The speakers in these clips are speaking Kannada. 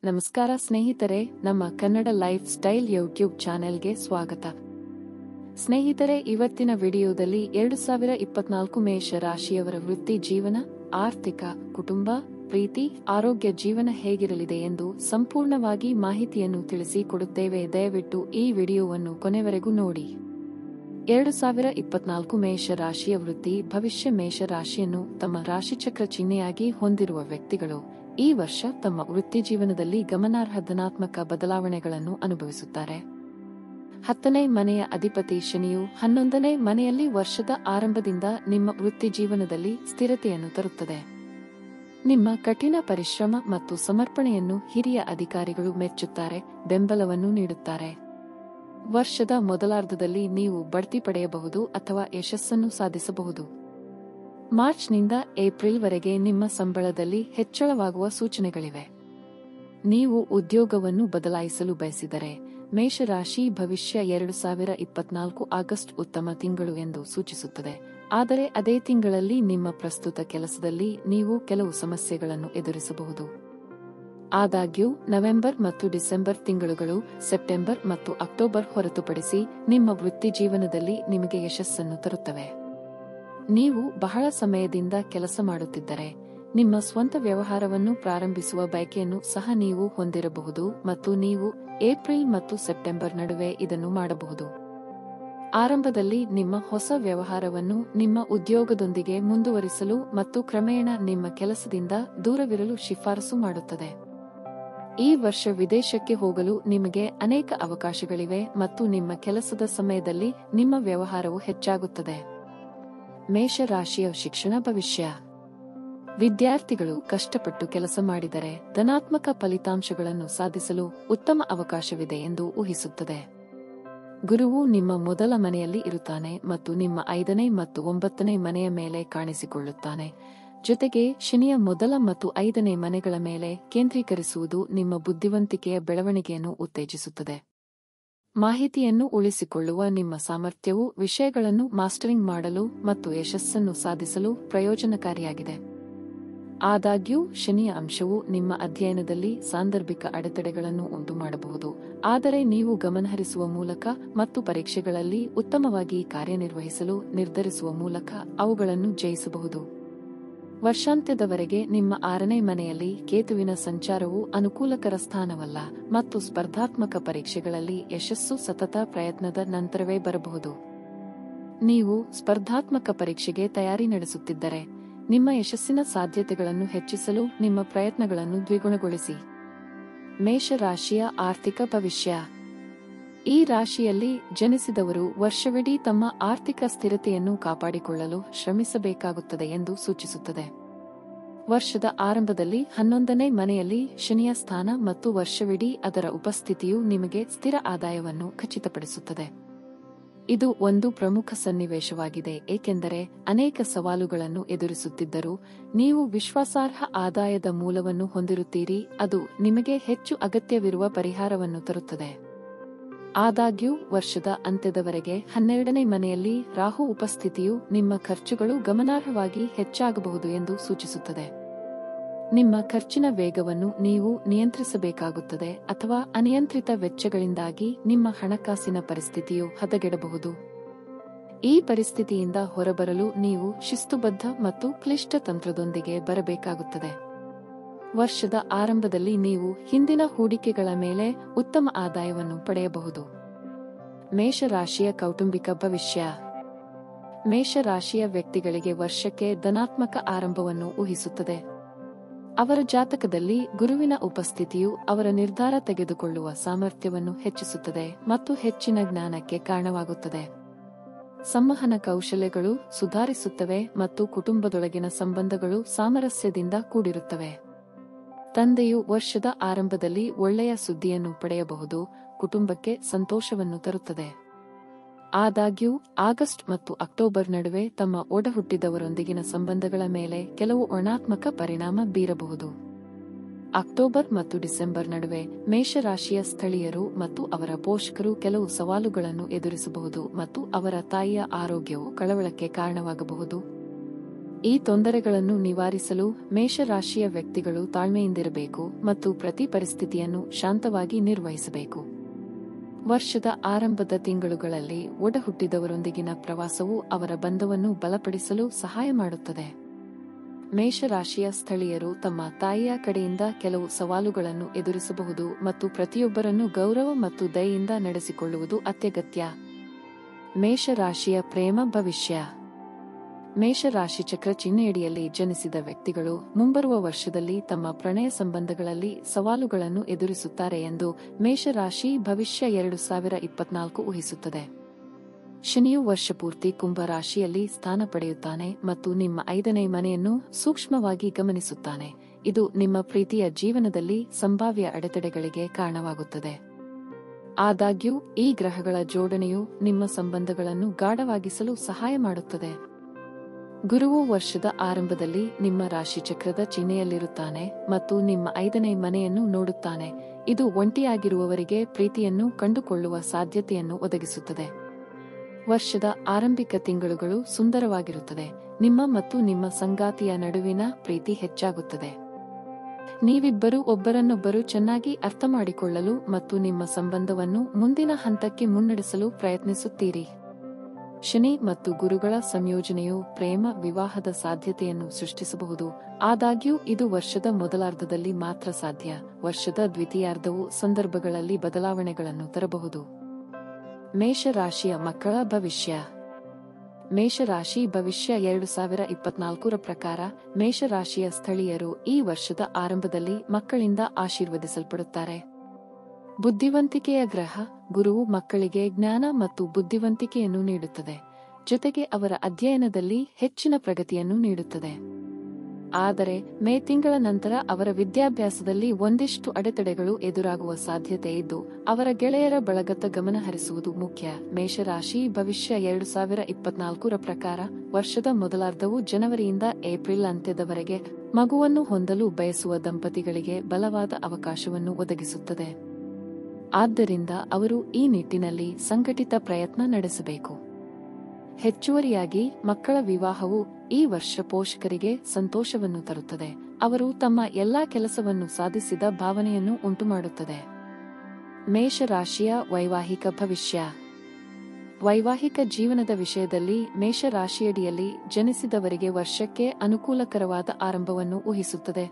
ನಮಸ್ಕಾರ ಸ್ನೇಹಿತರೆ ನಮ್ಮ ಕನ್ನಡ ಲೈಫ್ ಸ್ಟೈಲ್ ಯೂಟ್ಯೂಬ್ ಚಾನೆಲ್ಗೆ ಸ್ವಾಗತ ಸ್ನೇಹಿತರೆ ಇವತ್ತಿನ ವಿಡಿಯೋದಲ್ಲಿ ಎರಡು ಸಾವಿರ ಇಪ್ಪತ್ನಾಲ್ಕು ಮೇಷ ರಾಶಿಯವರ ವೃತ್ತಿ ಜೀವನ ಆರ್ಥಿಕ ಕುಟುಂಬ ಪ್ರೀತಿ ಆರೋಗ್ಯ ಜೀವನ ಹೇಗಿರಲಿದೆ ಎಂದು ಸಂಪೂರ್ಣವಾಗಿ ಮಾಹಿತಿಯನ್ನು ತಿಳಿಸಿ ಕೊಡುತ್ತೇವೆ ದಯವಿಟ್ಟು ಈ ವಿಡಿಯೋವನ್ನು ಕೊನೆವರೆಗೂ ನೋಡಿ ಎರಡು ಸಾವಿರ ಇಪ್ಪತ್ನಾಲ್ಕು ಮೇಷ ರಾಶಿಯ ವೃತ್ತಿ ಭವಿಷ್ಯ ಮೇಷ ರಾಶಿಯನ್ನು ತಮ್ಮ ರಾಶಿಚಕ್ರ ಚಿಹ್ನೆಯಾಗಿ ಹೊಂದಿರುವ ವ್ಯಕ್ತಿಗಳು ಈ ವರ್ಷ ತಮ್ಮ ವೃತ್ತಿ ಜೀವನದಲ್ಲಿ ಗಮನಾರ್ಹ ಧನಾತ್ಮಕ ಬದಲಾವಣೆಗಳನ್ನು ಅನುಭವಿಸುತ್ತಾರೆ ಹತ್ತನೇ ಮನೆಯ ಅಧಿಪತಿ ಶನಿಯು ಹನ್ನೊಂದನೇ ಮನೆಯಲ್ಲಿ ವರ್ಷದ ಆರಂಭದಿಂದ ನಿಮ್ಮ ವೃತ್ತಿ ಜೀವನದಲ್ಲಿ ಸ್ಥಿರತೆಯನ್ನು ತರುತ್ತದೆ ನಿಮ್ಮ ಕಠಿಣ ಪರಿಶ್ರಮ ಮತ್ತು ಸಮರ್ಪಣೆಯನ್ನು ಹಿರಿಯ ಅಧಿಕಾರಿಗಳು ಮೆಚ್ಚುತ್ತಾರೆ ಬೆಂಬಲವನ್ನು ನೀಡುತ್ತಾರೆ ವರ್ಷದ ಮೊದಲಾರ್ಧದಲ್ಲಿ ನೀವು ಬಡ್ತಿ ಪಡೆಯಬಹುದು ಅಥವಾ ಯಶಸ್ಸನ್ನು ಸಾಧಿಸಬಹುದು ಮಾರ್ಚ್ನಿಂದ ಏಪ್ರಿಲ್ವರೆಗೆ ನಿಮ್ಮ ಸಂಬಳದಲ್ಲಿ ಹೆಚ್ಚಳವಾಗುವ ಸೂಚನೆಗಳಿವೆ ನೀವು ಉದ್ಯೋಗವನ್ನು ಬದಲಾಯಿಸಲು ಬಯಸಿದರೆ ಮೇಷರಾಶಿ ಭವಿಷ್ಯ ಎರಡು ಸಾವಿರ ಇಪ್ಪತ್ನಾಲ್ಕು ಆಗಸ್ಟ್ ಉತ್ತಮ ತಿಂಗಳು ಎಂದು ಸೂಚಿಸುತ್ತದೆ ಆದರೆ ಅದೇ ತಿಂಗಳಲ್ಲಿ ನಿಮ್ಮ ಪ್ರಸ್ತುತ ಕೆಲಸದಲ್ಲಿ ನೀವು ಕೆಲವು ಸಮಸ್ಯೆಗಳನ್ನು ಎದುರಿಸಬಹುದು ಆದಾಗ್ಯೂ ನವೆಂಬರ್ ಮತ್ತು ಡಿಸೆಂಬರ್ ತಿಂಗಳುಗಳು ಸೆಪ್ಟೆಂಬರ್ ಮತ್ತು ಅಕ್ಟೋಬರ್ ಹೊರತುಪಡಿಸಿ ನಿಮ್ಮ ವೃತ್ತಿ ಜೀವನದಲ್ಲಿ ನಿಮಗೆ ಯಶಸ್ಸನ್ನು ತರುತ್ತವೆ ನೀವು ಬಹಳ ಸಮಯದಿಂದ ಕೆಲಸ ಮಾಡುತ್ತಿದ್ದರೆ ನಿಮ್ಮ ಸ್ವಂತ ವ್ಯವಹಾರವನ್ನು ಪ್ರಾರಂಭಿಸುವ ಬಯಕೆಯನ್ನು ಸಹ ನೀವು ಹೊಂದಿರಬಹುದು ಮತ್ತು ನೀವು ಏಪ್ರಿಲ್ ಮತ್ತು ಸೆಪ್ಟೆಂಬರ್ ನಡುವೆ ಇದನ್ನು ಮಾಡಬಹುದು ಆರಂಭದಲ್ಲಿ ನಿಮ್ಮ ಹೊಸ ವ್ಯವಹಾರವನ್ನು ನಿಮ್ಮ ಉದ್ಯೋಗದೊಂದಿಗೆ ಮುಂದುವರಿಸಲು ಮತ್ತು ಕ್ರಮೇಣ ನಿಮ್ಮ ಕೆಲಸದಿಂದ ದೂರವಿರಲು ಶಿಫಾರಸು ಮಾಡುತ್ತದೆ ಈ ವರ್ಷ ವಿದೇಶಕ್ಕೆ ಹೋಗಲು ನಿಮಗೆ ಅನೇಕ ಅವಕಾಶಗಳಿವೆ ಮತ್ತು ನಿಮ್ಮ ಕೆಲಸದ ಸಮಯದಲ್ಲಿ ನಿಮ್ಮ ವ್ಯವಹಾರವು ಹೆಚ್ಚಾಗುತ್ತದೆ ಮೇಷರಾಶಿಯ ಶಿಕ್ಷಣ ಭವಿಷ್ಯ ವಿದ್ಯಾರ್ಥಿಗಳು ಕಷ್ಟಪಟ್ಟು ಕೆಲಸ ಮಾಡಿದರೆ ಧನಾತ್ಮಕ ಫಲಿತಾಂಶಗಳನ್ನು ಸಾಧಿಸಲು ಉತ್ತಮ ಅವಕಾಶವಿದೆ ಎಂದು ಊಹಿಸುತ್ತದೆ ಗುರುವು ನಿಮ್ಮ ಮೊದಲ ಮನೆಯಲ್ಲಿ ಇರುತ್ತಾನೆ ಮತ್ತು ನಿಮ್ಮ ಐದನೇ ಮತ್ತು ಒಂಬತ್ತನೇ ಮನೆಯ ಮೇಲೆ ಕಾಣಿಸಿಕೊಳ್ಳುತ್ತಾನೆ ಜೊತೆಗೆ ಶನಿಯ ಮೊದಲ ಮತ್ತು ಐದನೇ ಮನೆಗಳ ಮೇಲೆ ಕೇಂದ್ರೀಕರಿಸುವುದು ನಿಮ್ಮ ಬುದ್ಧಿವಂತಿಕೆಯ ಬೆಳವಣಿಗೆಯನ್ನು ಉತ್ತೇಜಿಸುತ್ತದೆ ಮಾಹಿತಿಯನ್ನು ಉಳಿಸಿಕೊಳ್ಳುವ ನಿಮ್ಮ ಸಾಮರ್ಥ್ಯವು ವಿಷಯಗಳನ್ನು ಮಾಸ್ಟರಿಂಗ್ ಮಾಡಲು ಮತ್ತು ಯಶಸ್ಸನ್ನು ಸಾಧಿಸಲು ಪ್ರಯೋಜನಕಾರಿಯಾಗಿದೆ ಆದಾಗ್ಯೂ ಶನಿಯ ಅಂಶವು ನಿಮ್ಮ ಅಧ್ಯಯನದಲ್ಲಿ ಸಾಂದರ್ಭಿಕ ಅಡೆತಡೆಗಳನ್ನು ಉಂಟುಮಾಡಬಹುದು ಆದರೆ ನೀವು ಗಮನಹರಿಸುವ ಮೂಲಕ ಮತ್ತು ಪರೀಕ್ಷೆಗಳಲ್ಲಿ ಉತ್ತಮವಾಗಿ ಕಾರ್ಯನಿರ್ವಹಿಸಲು ನಿರ್ಧರಿಸುವ ಮೂಲಕ ಅವುಗಳನ್ನು ಜಯಿಸಬಹುದು ವರ್ಷಾಂತ್ಯದವರೆಗೆ ನಿಮ್ಮ ಆರನೇ ಮನೆಯಲ್ಲಿ ಕೇತುವಿನ ಸಂಚಾರವು ಅನುಕೂಲಕರ ಸ್ಥಾನವಲ್ಲ ಮತ್ತು ಸ್ಪರ್ಧಾತ್ಮಕ ಪರೀಕ್ಷೆಗಳಲ್ಲಿ ಯಶಸ್ಸು ಸತತ ಪ್ರಯತ್ನದ ನಂತರವೇ ಬರಬಹುದು ನೀವು ಸ್ಪರ್ಧಾತ್ಮಕ ಪರೀಕ್ಷೆಗೆ ತಯಾರಿ ನಡೆಸುತ್ತಿದ್ದರೆ ನಿಮ್ಮ ಯಶಸ್ಸಿನ ಸಾಧ್ಯತೆಗಳನ್ನು ಹೆಚ್ಚಿಸಲು ನಿಮ್ಮ ಪ್ರಯತ್ನಗಳನ್ನು ದ್ವಿಗುಣಗೊಳಿಸಿ ಮೇಷರಾಶಿಯ ಆರ್ಥಿಕ ಭವಿಷ್ಯ ಈ ರಾಶಿಯಲ್ಲಿ ಜನಿಸಿದವರು ವರ್ಷವಿಡೀ ತಮ್ಮ ಆರ್ಥಿಕ ಸ್ಥಿರತೆಯನ್ನು ಕಾಪಾಡಿಕೊಳ್ಳಲು ಶ್ರಮಿಸಬೇಕಾಗುತ್ತದೆ ಎಂದು ಸೂಚಿಸುತ್ತದೆ ವರ್ಷದ ಆರಂಭದಲ್ಲಿ ಹನ್ನೊಂದನೇ ಮನೆಯಲ್ಲಿ ಶನಿಯ ಸ್ಥಾನ ಮತ್ತು ವರ್ಷವಿಡೀ ಅದರ ಉಪಸ್ಥಿತಿಯು ನಿಮಗೆ ಸ್ಥಿರ ಆದಾಯವನ್ನು ಖಚಿತಪಡಿಸುತ್ತದೆ ಇದು ಒಂದು ಪ್ರಮುಖ ಸನ್ನಿವೇಶವಾಗಿದೆ ಏಕೆಂದರೆ ಅನೇಕ ಸವಾಲುಗಳನ್ನು ಎದುರಿಸುತ್ತಿದ್ದರೂ ನೀವು ವಿಶ್ವಾಸಾರ್ಹ ಆದಾಯದ ಮೂಲವನ್ನು ಹೊಂದಿರುತ್ತೀರಿ ಅದು ನಿಮಗೆ ಹೆಚ್ಚು ಅಗತ್ಯವಿರುವ ಪರಿಹಾರವನ್ನು ತರುತ್ತದೆ ಆದಾಗ್ಯೂ ವರ್ಷದ ಅಂತ್ಯದವರೆಗೆ ಹನ್ನೆರಡನೇ ಮನೆಯಲ್ಲಿ ರಾಹು ಉಪಸ್ಥಿತಿಯು ನಿಮ್ಮ ಖರ್ಚುಗಳು ಗಮನಾರ್ಹವಾಗಿ ಹೆಚ್ಚಾಗಬಹುದು ಎಂದು ಸೂಚಿಸುತ್ತದೆ ನಿಮ್ಮ ಖರ್ಚಿನ ವೇಗವನ್ನು ನೀವು ನಿಯಂತ್ರಿಸಬೇಕಾಗುತ್ತದೆ ಅಥವಾ ಅನಿಯಂತ್ರಿತ ವೆಚ್ಚಗಳಿಂದಾಗಿ ನಿಮ್ಮ ಹಣಕಾಸಿನ ಪರಿಸ್ಥಿತಿಯು ಹದಗೆಡಬಹುದು ಈ ಪರಿಸ್ಥಿತಿಯಿಂದ ಹೊರಬರಲು ನೀವು ಶಿಸ್ತುಬದ್ಧ ಮತ್ತು ಕ್ಲಿಷ್ಟ ತಂತ್ರದೊಂದಿಗೆ ಬರಬೇಕಾಗುತ್ತದೆ ವರ್ಷದ ಆರಂಭದಲ್ಲಿ ನೀವು ಹಿಂದಿನ ಹೂಡಿಕೆಗಳ ಮೇಲೆ ಉತ್ತಮ ಆದಾಯವನ್ನು ಪಡೆಯಬಹುದು ಮೇಷರಾಶಿಯ ಕೌಟುಂಬಿಕ ಭವಿಷ್ಯ ಮೇಷರಾಶಿಯ ವ್ಯಕ್ತಿಗಳಿಗೆ ವರ್ಷಕ್ಕೆ ಧನಾತ್ಮಕ ಆರಂಭವನ್ನು ಊಹಿಸುತ್ತದೆ ಅವರ ಜಾತಕದಲ್ಲಿ ಗುರುವಿನ ಉಪಸ್ಥಿತಿಯು ಅವರ ನಿರ್ಧಾರ ತೆಗೆದುಕೊಳ್ಳುವ ಸಾಮರ್ಥ್ಯವನ್ನು ಹೆಚ್ಚಿಸುತ್ತದೆ ಮತ್ತು ಹೆಚ್ಚಿನ ಜ್ಞಾನಕ್ಕೆ ಕಾರಣವಾಗುತ್ತದೆ ಸಂವಹನ ಕೌಶಲ್ಯಗಳು ಸುಧಾರಿಸುತ್ತವೆ ಮತ್ತು ಕುಟುಂಬದೊಳಗಿನ ಸಂಬಂಧಗಳು ಸಾಮರಸ್ಯದಿಂದ ಕೂಡಿರುತ್ತವೆ ತಂದೆಯು ವರ್ಷದ ಆರಂಭದಲ್ಲಿ ಒಳ್ಳೆಯ ಸುದ್ದಿಯನ್ನು ಪಡೆಯಬಹುದು ಕುಟುಂಬಕ್ಕೆ ಸಂತೋಷವನ್ನು ತರುತ್ತದೆ ಆದಾಗ್ಯೂ ಆಗಸ್ಟ್ ಮತ್ತು ಅಕ್ಟೋಬರ್ ನಡುವೆ ತಮ್ಮ ಒಡಹುಟ್ಟಿದವರೊಂದಿಗಿನ ಸಂಬಂಧಗಳ ಮೇಲೆ ಕೆಲವು ಋಣಾತ್ಮಕ ಪರಿಣಾಮ ಬೀರಬಹುದು ಅಕ್ಟೋಬರ್ ಮತ್ತು ಡಿಸೆಂಬರ್ ನಡುವೆ ಮೇಷರಾಶಿಯ ಸ್ಥಳೀಯರು ಮತ್ತು ಅವರ ಪೋಷಕರು ಕೆಲವು ಸವಾಲುಗಳನ್ನು ಎದುರಿಸಬಹುದು ಮತ್ತು ಅವರ ತಾಯಿಯ ಆರೋಗ್ಯವು ಕಳವಳಕ್ಕೆ ಕಾರಣವಾಗಬಹುದು ಈ ತೊಂದರೆಗಳನ್ನು ನಿವಾರಿಸಲು ಮೇಷರಾಶಿಯ ವ್ಯಕ್ತಿಗಳು ತಾಳ್ಮೆಯಿಂದಿರಬೇಕು ಮತ್ತು ಪ್ರತಿ ಪರಿಸ್ಥಿತಿಯನ್ನು ಶಾಂತವಾಗಿ ನಿರ್ವಹಿಸಬೇಕು ವರ್ಷದ ಆರಂಭದ ತಿಂಗಳುಗಳಲ್ಲಿ ಒಡಹುಟ್ಟಿದವರೊಂದಿಗಿನ ಪ್ರವಾಸವು ಅವರ ಬಂಧವನ್ನು ಬಲಪಡಿಸಲು ಸಹಾಯ ಮಾಡುತ್ತದೆ ಮೇಷರಾಶಿಯ ಸ್ಥಳೀಯರು ತಮ್ಮ ತಾಯಿಯ ಕಡೆಯಿಂದ ಕೆಲವು ಸವಾಲುಗಳನ್ನು ಎದುರಿಸಬಹುದು ಮತ್ತು ಪ್ರತಿಯೊಬ್ಬರನ್ನು ಗೌರವ ಮತ್ತು ದಯೆಯಿಂದ ನಡೆಸಿಕೊಳ್ಳುವುದು ಅತ್ಯಗತ್ಯ ಮೇಷರಾಶಿಯ ಪ್ರೇಮ ಭವಿಷ್ಯ ಮೇಷರಾಶಿ ಚಕ್ರ ಚಿಹ್ನೆಯಡಿಯಲ್ಲಿ ಜನಿಸಿದ ವ್ಯಕ್ತಿಗಳು ಮುಂಬರುವ ವರ್ಷದಲ್ಲಿ ತಮ್ಮ ಪ್ರಣಯ ಸಂಬಂಧಗಳಲ್ಲಿ ಸವಾಲುಗಳನ್ನು ಎದುರಿಸುತ್ತಾರೆ ಎಂದು ಮೇಷರಾಶಿ ಭವಿಷ್ಯ ಎರಡು ಸಾವಿರ ಇಪ್ಪತ್ನಾಲ್ಕು ಊಹಿಸುತ್ತದೆ ಶನಿಯು ವರ್ಷಪೂರ್ತಿ ಕುಂಭ ರಾಶಿಯಲ್ಲಿ ಸ್ಥಾನ ಪಡೆಯುತ್ತಾನೆ ಮತ್ತು ನಿಮ್ಮ ಐದನೇ ಮನೆಯನ್ನು ಸೂಕ್ಷ್ಮವಾಗಿ ಗಮನಿಸುತ್ತಾನೆ ಇದು ನಿಮ್ಮ ಪ್ರೀತಿಯ ಜೀವನದಲ್ಲಿ ಸಂಭಾವ್ಯ ಅಡೆತಡೆಗಳಿಗೆ ಕಾರಣವಾಗುತ್ತದೆ ಆದಾಗ್ಯೂ ಈ ಗ್ರಹಗಳ ಜೋಡಣೆಯು ನಿಮ್ಮ ಸಂಬಂಧಗಳನ್ನು ಗಾಢವಾಗಿಸಲು ಸಹಾಯ ಮಾಡುತ್ತದೆ ಗುರುವು ವರ್ಷದ ಆರಂಭದಲ್ಲಿ ನಿಮ್ಮ ರಾಶಿಚಕ್ರದ ಚಿಹ್ನೆಯಲ್ಲಿರುತ್ತಾನೆ ಮತ್ತು ನಿಮ್ಮ ಐದನೇ ಮನೆಯನ್ನು ನೋಡುತ್ತಾನೆ ಇದು ಒಂಟಿಯಾಗಿರುವವರಿಗೆ ಪ್ರೀತಿಯನ್ನು ಕಂಡುಕೊಳ್ಳುವ ಸಾಧ್ಯತೆಯನ್ನು ಒದಗಿಸುತ್ತದೆ ವರ್ಷದ ಆರಂಭಿಕ ತಿಂಗಳುಗಳು ಸುಂದರವಾಗಿರುತ್ತದೆ ನಿಮ್ಮ ಮತ್ತು ನಿಮ್ಮ ಸಂಗಾತಿಯ ನಡುವಿನ ಪ್ರೀತಿ ಹೆಚ್ಚಾಗುತ್ತದೆ ನೀವಿಬ್ಬರು ಒಬ್ಬರನ್ನೊಬ್ಬರು ಚೆನ್ನಾಗಿ ಅರ್ಥಮಾಡಿಕೊಳ್ಳಲು ಮತ್ತು ನಿಮ್ಮ ಸಂಬಂಧವನ್ನು ಮುಂದಿನ ಹಂತಕ್ಕೆ ಮುನ್ನಡೆಸಲು ಪ್ರಯತ್ನಿಸುತ್ತೀರಿ ಶನಿ ಮತ್ತು ಗುರುಗಳ ಸಂಯೋಜನೆಯು ಪ್ರೇಮ ವಿವಾಹದ ಸಾಧ್ಯತೆಯನ್ನು ಸೃಷ್ಟಿಸಬಹುದು ಆದಾಗ್ಯೂ ಇದು ವರ್ಷದ ಮೊದಲಾರ್ಧದಲ್ಲಿ ಮಾತ್ರ ಸಾಧ್ಯ ವರ್ಷದ ದ್ವಿತೀಯಾರ್ಧವು ಸಂದರ್ಭಗಳಲ್ಲಿ ಬದಲಾವಣೆಗಳನ್ನು ತರಬಹುದು ಮೇಷರಾಶಿಯ ಮಕ್ಕಳ ಭವಿಷ್ಯ ಮೇಷರಾಶಿ ಭವಿಷ್ಯ ಎರಡು ಸಾವಿರ ಇಪ್ಪತ್ನಾಲ್ಕರ ಪ್ರಕಾರ ಮೇಷರಾಶಿಯ ಸ್ಥಳೀಯರು ಈ ವರ್ಷದ ಆರಂಭದಲ್ಲಿ ಮಕ್ಕಳಿಂದ ಆಶೀರ್ವದಿಸಲ್ಪಡುತ್ತಾರೆ ಬುದ್ಧಿವಂತಿಕೆಯ ಗ್ರಹ ಗುರುವು ಮಕ್ಕಳಿಗೆ ಜ್ಞಾನ ಮತ್ತು ಬುದ್ಧಿವಂತಿಕೆಯನ್ನು ನೀಡುತ್ತದೆ ಜೊತೆಗೆ ಅವರ ಅಧ್ಯಯನದಲ್ಲಿ ಹೆಚ್ಚಿನ ಪ್ರಗತಿಯನ್ನು ನೀಡುತ್ತದೆ ಆದರೆ ಮೇ ತಿಂಗಳ ನಂತರ ಅವರ ವಿದ್ಯಾಭ್ಯಾಸದಲ್ಲಿ ಒಂದಿಷ್ಟು ಅಡೆತಡೆಗಳು ಎದುರಾಗುವ ಸಾಧ್ಯತೆ ಇದ್ದು ಅವರ ಗೆಳೆಯರ ಬಳಗತ್ತ ಗಮನ ಹರಿಸುವುದು ಮುಖ್ಯ ಮೇಷರಾಶಿ ಭವಿಷ್ಯ ಎರಡು ಸಾವಿರ ಇಪ್ಪತ್ನಾಲ್ಕರ ಪ್ರಕಾರ ವರ್ಷದ ಮೊದಲಾರ್ಧವು ಜನವರಿಯಿಂದ ಏಪ್ರಿಲ್ ಅಂತ್ಯದವರೆಗೆ ಮಗುವನ್ನು ಹೊಂದಲು ಬಯಸುವ ದಂಪತಿಗಳಿಗೆ ಬಲವಾದ ಅವಕಾಶವನ್ನು ಒದಗಿಸುತ್ತದೆ ಆದ್ದರಿಂದ ಅವರು ಈ ನಿಟ್ಟಿನಲ್ಲಿ ಸಂಘಟಿತ ಪ್ರಯತ್ನ ನಡೆಸಬೇಕು ಹೆಚ್ಚುವರಿಯಾಗಿ ಮಕ್ಕಳ ವಿವಾಹವು ಈ ವರ್ಷ ಪೋಷಕರಿಗೆ ಸಂತೋಷವನ್ನು ತರುತ್ತದೆ ಅವರು ತಮ್ಮ ಎಲ್ಲಾ ಕೆಲಸವನ್ನು ಸಾಧಿಸಿದ ಭಾವನೆಯನ್ನು ಉಂಟುಮಾಡುತ್ತದೆ ಮೇಷರಾಶಿಯ ವೈವಾಹಿಕ ಭವಿಷ್ಯ ವೈವಾಹಿಕ ಜೀವನದ ವಿಷಯದಲ್ಲಿ ಮೇಷರಾಶಿಯಡಿಯಲ್ಲಿ ಜನಿಸಿದವರಿಗೆ ವರ್ಷಕ್ಕೆ ಅನುಕೂಲಕರವಾದ ಆರಂಭವನ್ನು ಊಹಿಸುತ್ತದೆ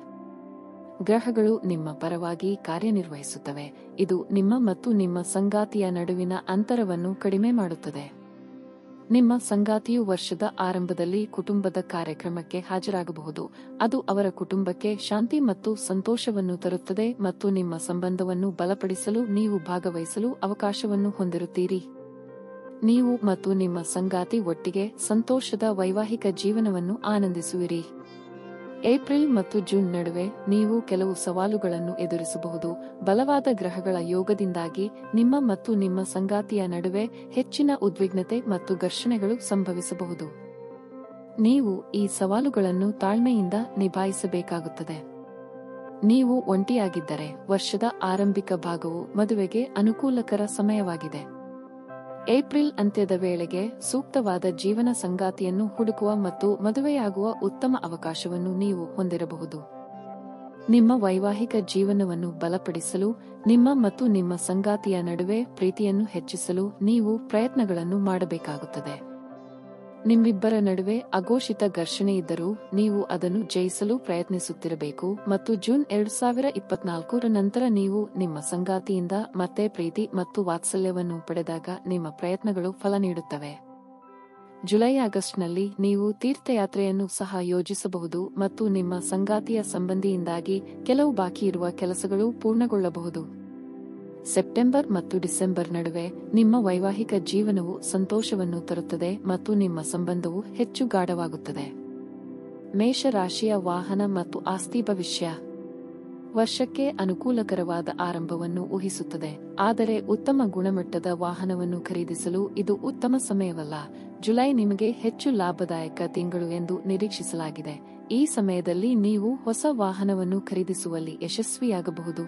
ಗ್ರಹಗಳು ನಿಮ್ಮ ಪರವಾಗಿ ಕಾರ್ಯನಿರ್ವಹಿಸುತ್ತವೆ ಇದು ನಿಮ್ಮ ಮತ್ತು ನಿಮ್ಮ ಸಂಗಾತಿಯ ನಡುವಿನ ಅಂತರವನ್ನು ಕಡಿಮೆ ಮಾಡುತ್ತದೆ ನಿಮ್ಮ ಸಂಗಾತಿಯು ವರ್ಷದ ಆರಂಭದಲ್ಲಿ ಕುಟುಂಬದ ಕಾರ್ಯಕ್ರಮಕ್ಕೆ ಹಾಜರಾಗಬಹುದು ಅದು ಅವರ ಕುಟುಂಬಕ್ಕೆ ಶಾಂತಿ ಮತ್ತು ಸಂತೋಷವನ್ನು ತರುತ್ತದೆ ಮತ್ತು ನಿಮ್ಮ ಸಂಬಂಧವನ್ನು ಬಲಪಡಿಸಲು ನೀವು ಭಾಗವಹಿಸಲು ಅವಕಾಶವನ್ನು ಹೊಂದಿರುತ್ತೀರಿ ನೀವು ಮತ್ತು ನಿಮ್ಮ ಸಂಗಾತಿ ಒಟ್ಟಿಗೆ ಸಂತೋಷದ ವೈವಾಹಿಕ ಜೀವನವನ್ನು ಆನಂದಿಸುವಿರಿ ಏಪ್ರಿಲ್ ಮತ್ತು ಜೂನ್ ನಡುವೆ ನೀವು ಕೆಲವು ಸವಾಲುಗಳನ್ನು ಎದುರಿಸಬಹುದು ಬಲವಾದ ಗ್ರಹಗಳ ಯೋಗದಿಂದಾಗಿ ನಿಮ್ಮ ಮತ್ತು ನಿಮ್ಮ ಸಂಗಾತಿಯ ನಡುವೆ ಹೆಚ್ಚಿನ ಉದ್ವಿಗ್ನತೆ ಮತ್ತು ಘರ್ಷಣೆಗಳು ಸಂಭವಿಸಬಹುದು ನೀವು ಈ ಸವಾಲುಗಳನ್ನು ತಾಳ್ಮೆಯಿಂದ ನಿಭಾಯಿಸಬೇಕಾಗುತ್ತದೆ ನೀವು ಒಂಟಿಯಾಗಿದ್ದರೆ ವರ್ಷದ ಆರಂಭಿಕ ಭಾಗವು ಮದುವೆಗೆ ಅನುಕೂಲಕರ ಸಮಯವಾಗಿದೆ ಏಪ್ರಿಲ್ ಅಂತ್ಯದ ವೇಳೆಗೆ ಸೂಕ್ತವಾದ ಜೀವನ ಸಂಗಾತಿಯನ್ನು ಹುಡುಕುವ ಮತ್ತು ಮದುವೆಯಾಗುವ ಉತ್ತಮ ಅವಕಾಶವನ್ನು ನೀವು ಹೊಂದಿರಬಹುದು ನಿಮ್ಮ ವೈವಾಹಿಕ ಜೀವನವನ್ನು ಬಲಪಡಿಸಲು ನಿಮ್ಮ ಮತ್ತು ನಿಮ್ಮ ಸಂಗಾತಿಯ ನಡುವೆ ಪ್ರೀತಿಯನ್ನು ಹೆಚ್ಚಿಸಲು ನೀವು ಪ್ರಯತ್ನಗಳನ್ನು ಮಾಡಬೇಕಾಗುತ್ತದೆ ನಿಮ್ಮಿಬ್ಬರ ನಡುವೆ ಅಘೋಷಿತ ಘರ್ಷಣೆ ಇದ್ದರೂ ನೀವು ಅದನ್ನು ಜಯಿಸಲು ಪ್ರಯತ್ನಿಸುತ್ತಿರಬೇಕು ಮತ್ತು ಜೂನ್ ಎರಡು ಸಾವಿರ ಇಪ್ಪತ್ನಾಲ್ಕರ ನಂತರ ನೀವು ನಿಮ್ಮ ಸಂಗಾತಿಯಿಂದ ಮತ್ತೆ ಪ್ರೀತಿ ಮತ್ತು ವಾತ್ಸಲ್ಯವನ್ನು ಪಡೆದಾಗ ನಿಮ್ಮ ಪ್ರಯತ್ನಗಳು ಫಲ ನೀಡುತ್ತವೆ ಜುಲೈ ಆಗಸ್ಟ್ನಲ್ಲಿ ನೀವು ತೀರ್ಥಯಾತ್ರೆಯನ್ನು ಸಹ ಯೋಜಿಸಬಹುದು ಮತ್ತು ನಿಮ್ಮ ಸಂಗಾತಿಯ ಸಂಬಂಧಿಯಿಂದಾಗಿ ಕೆಲವು ಬಾಕಿ ಇರುವ ಕೆಲಸಗಳು ಪೂರ್ಣಗೊಳ್ಳಬಹುದು ಸೆಪ್ಟೆಂಬರ್ ಮತ್ತು ಡಿಸೆಂಬರ್ ನಡುವೆ ನಿಮ್ಮ ವೈವಾಹಿಕ ಜೀವನವು ಸಂತೋಷವನ್ನು ತರುತ್ತದೆ ಮತ್ತು ನಿಮ್ಮ ಸಂಬಂಧವು ಹೆಚ್ಚು ಗಾಢವಾಗುತ್ತದೆ ಮೇಷರಾಶಿಯ ವಾಹನ ಮತ್ತು ಆಸ್ತಿ ಭವಿಷ್ಯ ವರ್ಷಕ್ಕೆ ಅನುಕೂಲಕರವಾದ ಆರಂಭವನ್ನು ಊಹಿಸುತ್ತದೆ ಆದರೆ ಉತ್ತಮ ಗುಣಮಟ್ಟದ ವಾಹನವನ್ನು ಖರೀದಿಸಲು ಇದು ಉತ್ತಮ ಸಮಯವಲ್ಲ ಜುಲೈ ನಿಮಗೆ ಹೆಚ್ಚು ಲಾಭದಾಯಕ ತಿಂಗಳು ಎಂದು ನಿರೀಕ್ಷಿಸಲಾಗಿದೆ ಈ ಸಮಯದಲ್ಲಿ ನೀವು ಹೊಸ ವಾಹನವನ್ನು ಖರೀದಿಸುವಲ್ಲಿ ಯಶಸ್ವಿಯಾಗಬಹುದು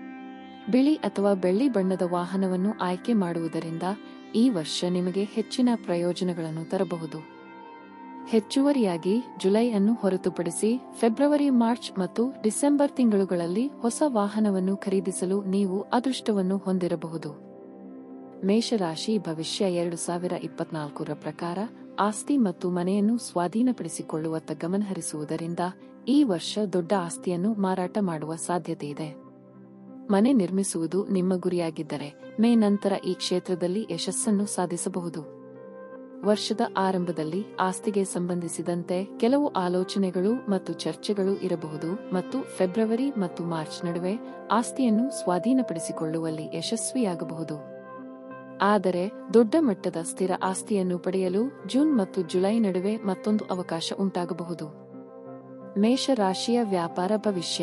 ಬಿಳಿ ಅಥವಾ ಬೆಳ್ಳಿ ಬಣ್ಣದ ವಾಹನವನ್ನು ಆಯ್ಕೆ ಮಾಡುವುದರಿಂದ ಈ ವರ್ಷ ನಿಮಗೆ ಹೆಚ್ಚಿನ ಪ್ರಯೋಜನಗಳನ್ನು ತರಬಹುದು ಹೆಚ್ಚುವರಿಯಾಗಿ ಜುಲೈ ಅನ್ನು ಹೊರತುಪಡಿಸಿ ಫೆಬ್ರವರಿ ಮಾರ್ಚ್ ಮತ್ತು ಡಿಸೆಂಬರ್ ತಿಂಗಳುಗಳಲ್ಲಿ ಹೊಸ ವಾಹನವನ್ನು ಖರೀದಿಸಲು ನೀವು ಅದೃಷ್ಟವನ್ನು ಹೊಂದಿರಬಹುದು ಮೇಷರಾಶಿ ಭವಿಷ್ಯ ಎರಡು ಸಾವಿರ ಇಪ್ಪತ್ನಾಲ್ಕರ ಪ್ರಕಾರ ಆಸ್ತಿ ಮತ್ತು ಮನೆಯನ್ನು ಸ್ವಾಧೀನಪಡಿಸಿಕೊಳ್ಳುವತ್ತ ಗಮನಹರಿಸುವುದರಿಂದ ಈ ವರ್ಷ ದೊಡ್ಡ ಆಸ್ತಿಯನ್ನು ಮಾರಾಟ ಮಾಡುವ ಸಾಧ್ಯತೆಯಿದೆ ಮನೆ ನಿರ್ಮಿಸುವುದು ನಿಮ್ಮ ಗುರಿಯಾಗಿದ್ದರೆ ಮೇ ನಂತರ ಈ ಕ್ಷೇತ್ರದಲ್ಲಿ ಯಶಸ್ಸನ್ನು ಸಾಧಿಸಬಹುದು ವರ್ಷದ ಆರಂಭದಲ್ಲಿ ಆಸ್ತಿಗೆ ಸಂಬಂಧಿಸಿದಂತೆ ಕೆಲವು ಆಲೋಚನೆಗಳು ಮತ್ತು ಚರ್ಚೆಗಳು ಇರಬಹುದು ಮತ್ತು ಫೆಬ್ರವರಿ ಮತ್ತು ಮಾರ್ಚ್ ನಡುವೆ ಆಸ್ತಿಯನ್ನು ಸ್ವಾಧೀನಪಡಿಸಿಕೊಳ್ಳುವಲ್ಲಿ ಯಶಸ್ವಿಯಾಗಬಹುದು ಆದರೆ ದೊಡ್ಡ ಮಟ್ಟದ ಸ್ಥಿರ ಆಸ್ತಿಯನ್ನು ಪಡೆಯಲು ಜೂನ್ ಮತ್ತು ಜುಲೈ ನಡುವೆ ಮತ್ತೊಂದು ಅವಕಾಶ ಉಂಟಾಗಬಹುದು ಮೇಷರಾಶಿಯ ವ್ಯಾಪಾರ ಭವಿಷ್ಯ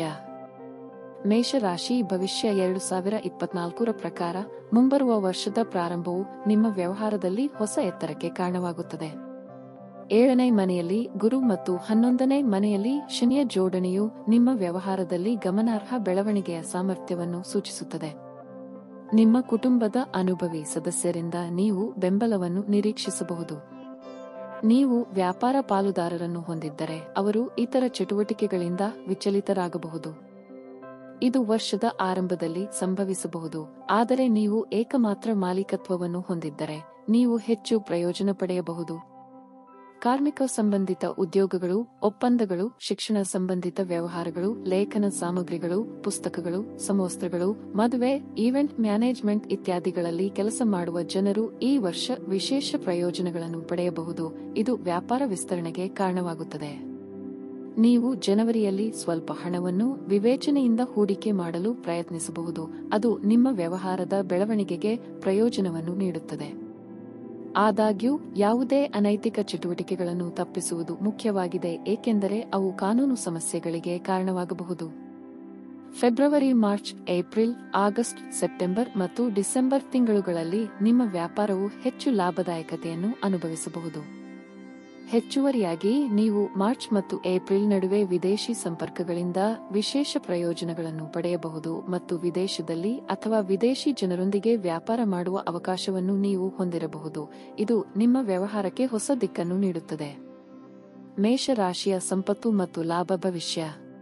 ಮೇಷರಾಶಿ ಭವಿಷ್ಯ ಎರಡು ಸಾವಿರ ಇಪ್ಪತ್ನಾಲ್ಕರ ಪ್ರಕಾರ ಮುಂಬರುವ ವರ್ಷದ ಪ್ರಾರಂಭವು ನಿಮ್ಮ ವ್ಯವಹಾರದಲ್ಲಿ ಹೊಸ ಎತ್ತರಕ್ಕೆ ಕಾರಣವಾಗುತ್ತದೆ ಏಳನೇ ಮನೆಯಲ್ಲಿ ಗುರು ಮತ್ತು ಹನ್ನೊಂದನೇ ಮನೆಯಲ್ಲಿ ಶನಿಯ ಜೋಡಣೆಯು ನಿಮ್ಮ ವ್ಯವಹಾರದಲ್ಲಿ ಗಮನಾರ್ಹ ಬೆಳವಣಿಗೆಯ ಸಾಮರ್ಥ್ಯವನ್ನು ಸೂಚಿಸುತ್ತದೆ ನಿಮ್ಮ ಕುಟುಂಬದ ಅನುಭವಿ ಸದಸ್ಯರಿಂದ ನೀವು ಬೆಂಬಲವನ್ನು ನಿರೀಕ್ಷಿಸಬಹುದು ನೀವು ವ್ಯಾಪಾರ ಪಾಲುದಾರರನ್ನು ಹೊಂದಿದ್ದರೆ ಅವರು ಇತರ ಚಟುವಟಿಕೆಗಳಿಂದ ವಿಚಲಿತರಾಗಬಹುದು ಇದು ವರ್ಷದ ಆರಂಭದಲ್ಲಿ ಸಂಭವಿಸಬಹುದು ಆದರೆ ನೀವು ಏಕಮಾತ್ರ ಮಾಲೀಕತ್ವವನ್ನು ಹೊಂದಿದ್ದರೆ ನೀವು ಹೆಚ್ಚು ಪ್ರಯೋಜನ ಪಡೆಯಬಹುದು ಕಾರ್ಮಿಕ ಸಂಬಂಧಿತ ಉದ್ಯೋಗಗಳು ಒಪ್ಪಂದಗಳು ಶಿಕ್ಷಣ ಸಂಬಂಧಿತ ವ್ಯವಹಾರಗಳು ಲೇಖನ ಸಾಮಗ್ರಿಗಳು ಪುಸ್ತಕಗಳು ಸಮವಸ್ತ್ರಗಳು ಮದುವೆ ಈವೆಂಟ್ ಮ್ಯಾನೇಜ್ಮೆಂಟ್ ಇತ್ಯಾದಿಗಳಲ್ಲಿ ಕೆಲಸ ಮಾಡುವ ಜನರು ಈ ವರ್ಷ ವಿಶೇಷ ಪ್ರಯೋಜನಗಳನ್ನು ಪಡೆಯಬಹುದು ಇದು ವ್ಯಾಪಾರ ವಿಸ್ತರಣೆಗೆ ಕಾರಣವಾಗುತ್ತದೆ ನೀವು ಜನವರಿಯಲ್ಲಿ ಸ್ವಲ್ಪ ಹಣವನ್ನು ವಿವೇಚನೆಯಿಂದ ಹೂಡಿಕೆ ಮಾಡಲು ಪ್ರಯತ್ನಿಸಬಹುದು ಅದು ನಿಮ್ಮ ವ್ಯವಹಾರದ ಬೆಳವಣಿಗೆಗೆ ಪ್ರಯೋಜನವನ್ನು ನೀಡುತ್ತದೆ ಆದಾಗ್ಯೂ ಯಾವುದೇ ಅನೈತಿಕ ಚಟುವಟಿಕೆಗಳನ್ನು ತಪ್ಪಿಸುವುದು ಮುಖ್ಯವಾಗಿದೆ ಏಕೆಂದರೆ ಅವು ಕಾನೂನು ಸಮಸ್ಯೆಗಳಿಗೆ ಕಾರಣವಾಗಬಹುದು February March April August September ಮತ್ತು ಡಿಸೆಂಬರ್ ತಿಂಗಳುಗಳಲ್ಲಿ ನಿಮ್ಮ ವ್ಯಾಪಾರವು ಹೆಚ್ಚು ಲಾಭದಾಯಕತೆಯನ್ನು ಅನುಭವಿಸಬಹುದು ಹೆಚ್ಚುವರಿಯಾಗಿ ನೀವು ಮಾರ್ಚ್ ಮತ್ತು ಏಪ್ರಿಲ್ ನಡುವೆ ವಿದೇಶಿ ಸಂಪರ್ಕಗಳಿಂದ ವಿಶೇಷ ಪ್ರಯೋಜನಗಳನ್ನು ಪಡೆಯಬಹುದು ಮತ್ತು ವಿದೇಶದಲ್ಲಿ ಅಥವಾ ವಿದೇಶಿ ಜನರೊಂದಿಗೆ ವ್ಯಾಪಾರ ಮಾಡುವ ಅವಕಾಶವನ್ನು ನೀವು ಹೊಂದಿರಬಹುದು ಇದು ನಿಮ್ಮ ವ್ಯವಹಾರಕ್ಕೆ ಹೊಸ ದಿಕ್ಕನ್ನು ನೀಡುತ್ತದೆ ಮೇಷರಾಶಿಯ ಸಂಪತ್ತು ಮತ್ತು ಲಾಭ ಭವಿಷ್ಯ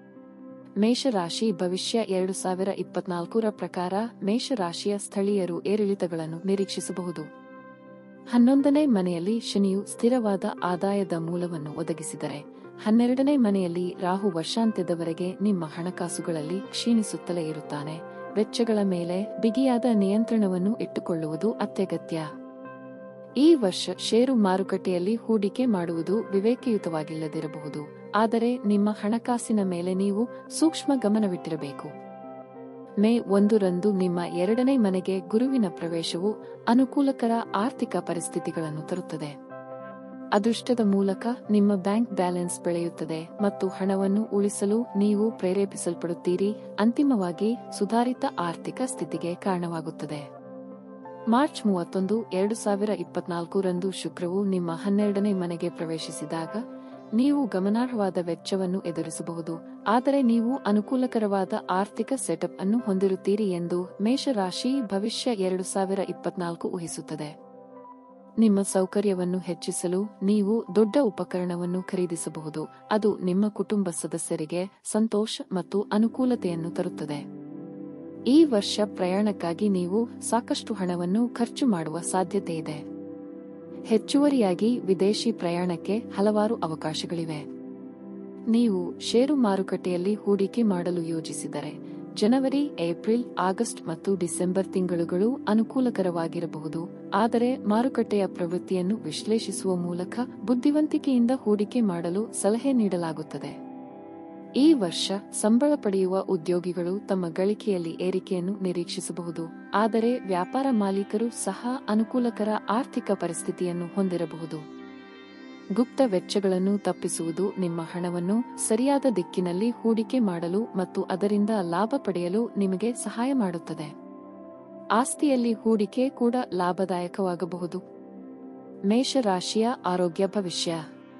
ಮೇಷರಾಶಿ ಭವಿಷ್ಯ ಎರಡು ಸಾವಿರ ಇಪ್ಪತ್ನಾಲ್ಕರ ಪ್ರಕಾರ ಮೇಷರಾಶಿಯ ಸ್ಥಳೀಯರು ಏರಿಳಿತಗಳನ್ನು ನಿರೀಕ್ಷಿಸಬಹುದು ಹನ್ನೊಂದನೇ ಮನೆಯಲ್ಲಿ ಶನಿಯು ಸ್ಥಿರವಾದ ಆದಾಯದ ಮೂಲವನ್ನು ಒದಗಿಸಿದರೆ ಹನ್ನೆರಡನೇ ಮನೆಯಲ್ಲಿ ರಾಹು ವರ್ಷಾಂತ್ಯದವರೆಗೆ ನಿಮ್ಮ ಹಣಕಾಸುಗಳಲ್ಲಿ ಕ್ಷೀಣಿಸುತ್ತಲೇ ಇರುತ್ತಾನೆ ವೆಚ್ಚಗಳ ಮೇಲೆ ಬಿಗಿಯಾದ ನಿಯಂತ್ರಣವನ್ನು ಇಟ್ಟುಕೊಳ್ಳುವುದು ಅತ್ಯಗತ್ಯ ಈ ವರ್ಷ ಷೇರು ಮಾರುಕಟ್ಟೆಯಲ್ಲಿ ಹೂಡಿಕೆ ಮಾಡುವುದು ವಿವೇಕಯುತವಾಗಿಲ್ಲದಿರಬಹುದು ಆದರೆ ನಿಮ್ಮ ಹಣಕಾಸಿನ ಮೇಲೆ ನೀವು ಸೂಕ್ಷ್ಮ ಗಮನವಿಟ್ಟಿರಬೇಕು ಮೇ ಒಂದರಂದು ನಿಮ್ಮ ಎರಡನೇ ಮನೆಗೆ ಗುರುವಿನ ಪ್ರವೇಶವು ಅನುಕೂಲಕರ ಆರ್ಥಿಕ ಪರಿಸ್ಥಿತಿಗಳನ್ನು ತರುತ್ತದೆ ಅದೃಷ್ಟದ ಮೂಲಕ ನಿಮ್ಮ ಬ್ಯಾಂಕ್ ಬ್ಯಾಲೆನ್ಸ್ ಬೆಳೆಯುತ್ತದೆ ಮತ್ತು ಹಣವನ್ನು ಉಳಿಸಲು ನೀವು ಪ್ರೇರೇಪಿಸಲ್ಪಡುತ್ತೀರಿ ಅಂತಿಮವಾಗಿ ಸುಧಾರಿತ ಆರ್ಥಿಕ ಸ್ಥಿತಿಗೆ ಕಾರಣವಾಗುತ್ತದೆ ಮಾರ್ಚ್ ಮೂವತ್ತೊಂದು ಎರಡು ಸಾವಿರ ಇಪ್ಪತ್ನಾಲ್ಕರಂದು ಶುಕ್ರವು ನಿಮ್ಮ ಹನ್ನೆರಡನೇ ಮನೆಗೆ ಪ್ರವೇಶಿಸಿದಾಗ ನೀವು ಗಮನಾರ್ಹವಾದ ವೆಚ್ಚವನ್ನು ಎದುರಿಸಬಹುದು ಆದರೆ ನೀವು ಅನುಕೂಲಕರವಾದ ಆರ್ಥಿಕ ಸೆಟಪ್ ಅನ್ನು ಹೊಂದಿರುತ್ತೀರಿ ಎಂದು ಮೇಷರಾಶಿ ಭವಿಷ್ಯ ಎರಡು ಸಾವಿರ ಇಪ್ಪತ್ನಾಲ್ಕು ಊಹಿಸುತ್ತದೆ ನಿಮ್ಮ ಸೌಕರ್ಯವನ್ನು ಹೆಚ್ಚಿಸಲು ನೀವು ದೊಡ್ಡ ಉಪಕರಣವನ್ನು ಖರೀದಿಸಬಹುದು ಅದು ನಿಮ್ಮ ಕುಟುಂಬ ಸದಸ್ಯರಿಗೆ ಸಂತೋಷ ಮತ್ತು ಅನುಕೂಲತೆಯನ್ನು ತರುತ್ತದೆ ಈ ವರ್ಷ ಪ್ರಯಾಣಕ್ಕಾಗಿ ನೀವು ಸಾಕಷ್ಟು ಹಣವನ್ನು ಖರ್ಚು ಮಾಡುವ ಸಾಧ್ಯತೆಯಿದೆ ಹೆಚ್ಚುವರಿಯಾಗಿ ವಿದೇಶಿ ಪ್ರಯಾಣಕ್ಕೆ ಹಲವಾರು ಅವಕಾಶಗಳಿವೆ ನೀವು ಷೇರು ಮಾರುಕಟ್ಟೆಯಲ್ಲಿ ಹೂಡಿಕೆ ಮಾಡಲು ಯೋಜಿಸಿದರೆ ಜನವರಿ ಏಪ್ರಿಲ್ ಆಗಸ್ಟ್ ಮತ್ತು ಡಿಸೆಂಬರ್ ತಿಂಗಳುಗಳು ಅನುಕೂಲಕರವಾಗಿರಬಹುದು ಆದರೆ ಮಾರುಕಟ್ಟೆಯ ಪ್ರವೃತ್ತಿಯನ್ನು ವಿಶ್ಲೇಷಿಸುವ ಮೂಲಕ ಬುದ್ಧಿವಂತಿಕೆಯಿಂದ ಹೂಡಿಕೆ ಮಾಡಲು ಸಲಹೆ ನೀಡಲಾಗುತ್ತದೆ ಈ ವರ್ಷ ಸಂಬಳ ಪಡೆಯುವ ಉದ್ಯೋಗಿಗಳು ತಮ್ಮ ಗಳಿಕೆಯಲ್ಲಿ ಏರಿಕೆಯನ್ನು ನಿರೀಕ್ಷಿಸಬಹುದು ಆದರೆ ವ್ಯಾಪಾರ ಮಾಲೀಕರು ಸಹ ಅನುಕೂಲಕರ ಆರ್ಥಿಕ ಪರಿಸ್ಥಿತಿಯನ್ನು ಹೊಂದಿರಬಹುದು ಗುಪ್ತ ವೆಚ್ಚಗಳನ್ನು ತಪ್ಪಿಸುವುದು ನಿಮ್ಮ ಹಣವನ್ನು ಸರಿಯಾದ ದಿಕ್ಕಿನಲ್ಲಿ ಹೂಡಿಕೆ ಮಾಡಲು ಮತ್ತು ಅದರಿಂದ ಲಾಭ ಪಡೆಯಲು ನಿಮಗೆ ಸಹಾಯ ಮಾಡುತ್ತದೆ ಆಸ್ತಿಯಲ್ಲಿ ಹೂಡಿಕೆ ಕೂಡ ಲಾಭದಾಯಕವಾಗಬಹುದು ಮೇಷರಾಶಿಯ ಆರೋಗ್ಯ ಭವಿಷ್ಯ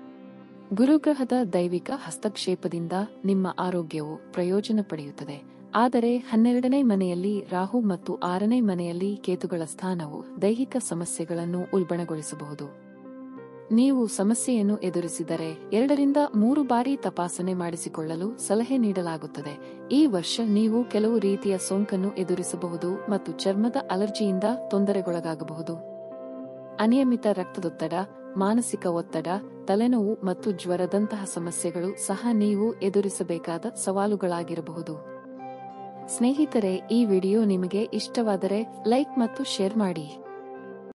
ಗುರುಗ್ರಹದ ದೈವಿಕ ಹಸ್ತಕ್ಷೇಪದಿಂದ ನಿಮ್ಮ ಆರೋಗ್ಯವು ಪ್ರಯೋಜನ ಪಡೆಯುತ್ತದೆ ಆದರೆ ಹನ್ನೆರಡನೇ ಮನೆಯಲ್ಲಿ ರಾಹು ಮತ್ತು ಆರನೇ ಮನೆಯಲ್ಲಿ ಕೇತುಗಳ ಸ್ಥಾನವು ದೈಹಿಕ ಸಮಸ್ಯೆಗಳನ್ನು ಉಲ್ಬಣಗೊಳಿಸಬಹುದು ನೀವು ಸಮಸ್ಯೆಯನ್ನು ಎದುರಿಸಿದರೆ ಎರಡರಿಂದ ಮೂರು ಬಾರಿ ತಪಾಸಣೆ ಮಾಡಿಸಿಕೊಳ್ಳಲು ಸಲಹೆ ನೀಡಲಾಗುತ್ತದೆ ಈ ವರ್ಷ ನೀವು ಕೆಲವು ರೀತಿಯ ಸೋಂಕನ್ನು ಎದುರಿಸಬಹುದು ಮತ್ತು ಚರ್ಮದ ಅಲರ್ಜಿಯಿಂದ ತೊಂದರೆಗೊಳಗಾಗಬಹುದು ಅನಿಯಮಿತ ರಕ್ತದೊತ್ತಡ ಮಾನಸಿಕ ಒತ್ತಡ ತಲೆನೋವು ಮತ್ತು ಜ್ವರದಂತಹ ಸಮಸ್ಯೆಗಳು ಸಹ ನೀವು ಎದುರಿಸಬೇಕಾದ ಸವಾಲುಗಳಾಗಿರಬಹುದು ಸ್ನೇಹಿತರೆ ಈ ವಿಡಿಯೋ ನಿಮಗೆ ಇಷ್ಟವಾದರೆ ಲೈಕ್ ಮತ್ತು ಶೇರ್ ಮಾಡಿ